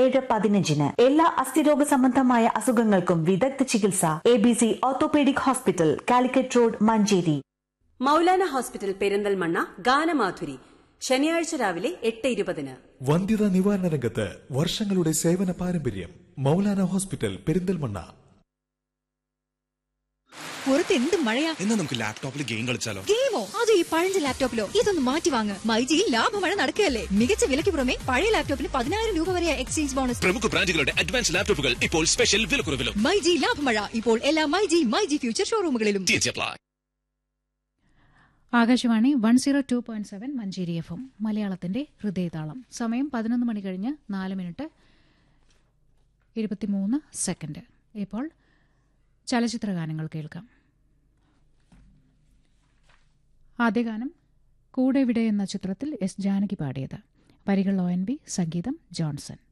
ഏഴ് പതിനഞ്ചിന് എല്ലാ അസ്ഥിരോഗ സംബന്ധമായ അസുഖങ്ങൾക്കും വിദഗ്ധ ചികിത്സ A B C orthopaedic hospital Calicut road Manjeri Maulana hospital Perinthalmanna ഗാനമാധുരി ശനിയാഴ്ച രാവിലെ എട്ട് ഇരുപതിന് വന്ധ്യതാ നിവാരണ രംഗത്ത് വർഷങ്ങളുടെ സേവന പാരമ്പര്യം മൗലാന ഹോസ്പിറ്റൽ പെരിന്തൽമണ്ണ പുറത്ത് എന്ത് മഴയാ എന്നാ നമുക്ക് ലാപ്ടോപ്പിൽ ഗെയിം കളിച്ചാലോ ഗെയിമോ അത് ഈ പഴഞ്ച ലാപ്ടോപ്പിലോ ഇതൊന്ന് മാറ്റി വാങ്ങ് മൈജിയിൽ ലാഭമഴ നടക്കുകയല്ലേ മികച്ച വിലയ്ക്ക് പുറമെ പഴയ ലാപ്ടോപ്പിന് പതിനായിരം രൂപ വരെ എക്സ്ചേഞ്ച് ബോണസ് പ്രമുഖ ബ്രാൻഡുകളുടെ അഡ്വാൻസ് ലാപ്ടോപ്പുകൾ ഇപ്പോൾ സ്പെഷ്യൽ വിലക്കുറവിലും മൈജി ലാഭമഴ ഇപ്പോൾ എല്ലാ മൈജി മൈജി ഫ്യൂച്ചർ ഷോറൂമുകളിലും TNC apply. Akashvani one zero two point seven Manjeri F M മലയാളത്തിന്റെ ഹൃദയതാളം സമയം പതിനൊന്ന് മണി കഴിഞ്ഞ് നാല് മിനിറ്റ് ഇരുപത്തിമൂന്ന് സെക്കൻഡ് ഇപ്പോൾ ചലച്ചിത്ര ഗാനങ്ങൾ കേൾക്കാം ആദ്യ ഗാനം കൂടെ ഇവിടെ എന്ന ചിത്രത്തിൽ എസ് ജാനകി പാടിയത് വരികൾ ഒ എൻ ബി സംഗീതം ജോൺസൺ